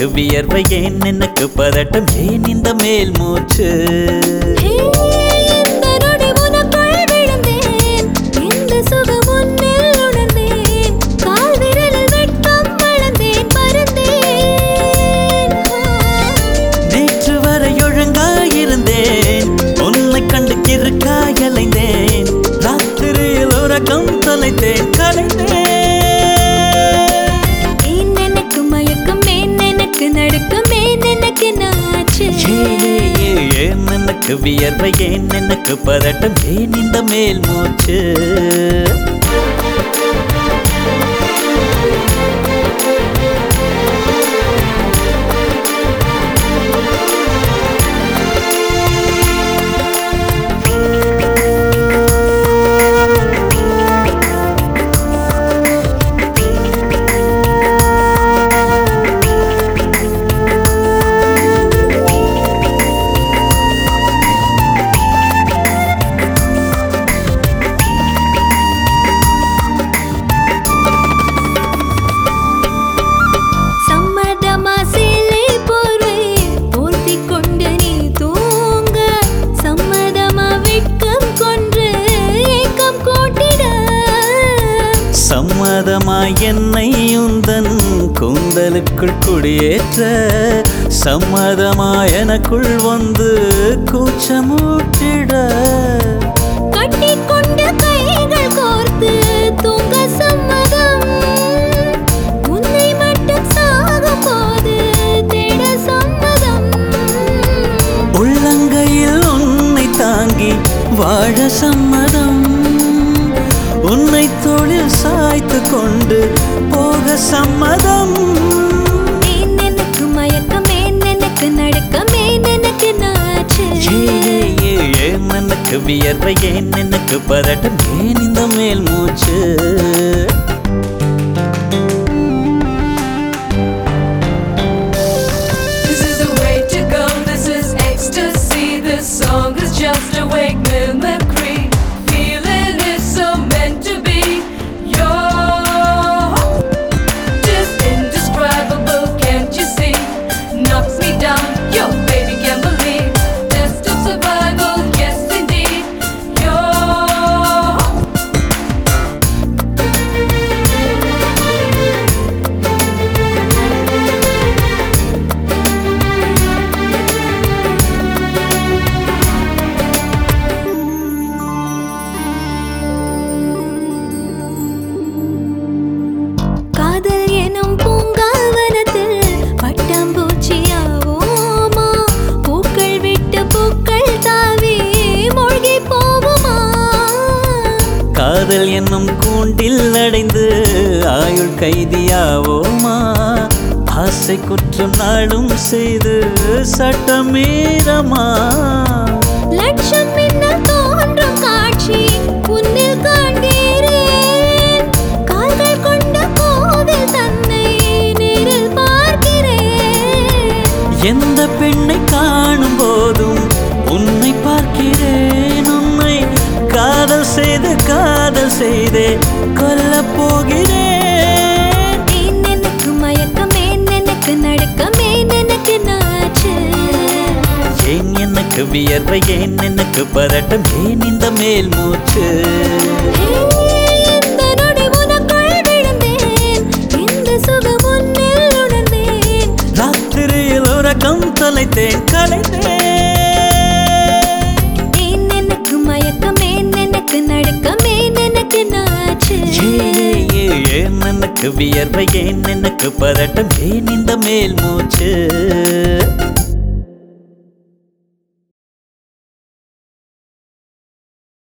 எனக்கு வியர்வை ஏன் எனக்கு பதட்டம் ஏன் இந்த மேல் மூச்சு ஹே, இந்த நொடி உனக்குள் விழுந்தேன். இந்த சுகம் உன்னில் உணர்ந்தேன். கால் விரலில் வெட்கம் வளர்ந்தேன், மறந்தேன். நேற்று வரை ஒழுங்காயிருந்தேன் உன்னை கண்டு கிறுக்காய் அலைந்தேன் ராத்திரியில் உறக்கம் தொலைத்தேன் கலைந்தேன் ஏன் எனக்கு மயக்கம், ஏன் எனக்கு நடுக்கம், ஏன் எனக்கு நாச்சு? ஏ, ஏ, ஏ, ஏன் எனக்கு வியர்வை ஏன் எனக்கு பதட்டம் ஏன் இந்த மேல் மூச்சு சம்மதமா சேலை போர்வை போர்த்திக் கொண்டு நீ தூங்க சம்மதமா வெட்கம் கொன்று ஏக்கம் கூட்டிட சம்மதமாய் என்னை உந்தன் கூந்தலுக்குள் குடியேற்ற சம்மதமாய் எனக்குள் வந்து கூச்சமூட்டிட கட்டிக்கொண்ட கைகள் கோர்த்து தூங்க சம்மதம் உன்னை மட்டும் சாகும் போது தேட சம்மதம் உள்ளங்கையில் உன்னை தாங்கி வாழ சம்மதம் உன்னை தோளில் சாய்த்து கொண்டு போக சம்மதம் ஏன் எனக்கு மயக்கம் ஏன் எனக்கு நடுக்கம் ஏன் எனக்கு நாச்சு ஏ, ஏ, ஏ, ஏன் எனக்கு வியர்வை ஏன் எனக்கு பதட்டம் ஏன் இந்த மேல் மூச்சு This is the way to go, this is ecstasy. This song is just a wake mimicry. Feeling is so meant to be. You're just indescribable, can't you see? Knocks me down, yo, baby, can't believe. Test of survival, yes, indeed. You're காதல் எனும் பூங்காவனத்தில் பட்டாம்பூச்சியாவோமா பூக்கள் விட்டு பூக்கள் தாவி மூழ்கி போவோமா காதல் என்னும் கூண்டில் அடைந்து ஆயுள் கைதியாவோமா ஆசை குற்றம் நாடும் செய்து சட்டமீறமா லட்சம் மின்னல் தோன்றும் காட்சி உன்னில் காண்கிறேன் கால்கள் கொண்ட கோவில் தன்னை நேரில் பார்க்கிறேன் எந்த பெண்ணை காணும் போதும் உன்னை பார்க்கிறேன் உன்னை காதல் செய்து காதல் செய்தே கொல்லப் போகிறேன் ஏன் எனக்கு மயக்கம் ஏன் எனக்கு நடுக்கம் ஏன் எனக்கு நாச்சு ஏன் எனக்கு வியர்வை ஏன் எனக்கு பதட்டம் ஏன் இந்த மேல் மூச்சு ஹே, இந்த நொடி உனக்குள் விழுந்தேன். இந்த சுகம் உன்னில் உணர்ந்தேன். ராத்திரியில் உறக்கம் தொலைத்தேன் கலைந்தேன் ஏன் எனக்கு மயக்கம் ஏன் எனக்கு நடுக்கம் ஏன் எனக்கு நாச்சு ஏ, ஏ, ஏ, ஏன் எனக்கு வியர்வை ஏன் எனக்கு பதட்டம் ஏன் இந்த மேல் மூச்சு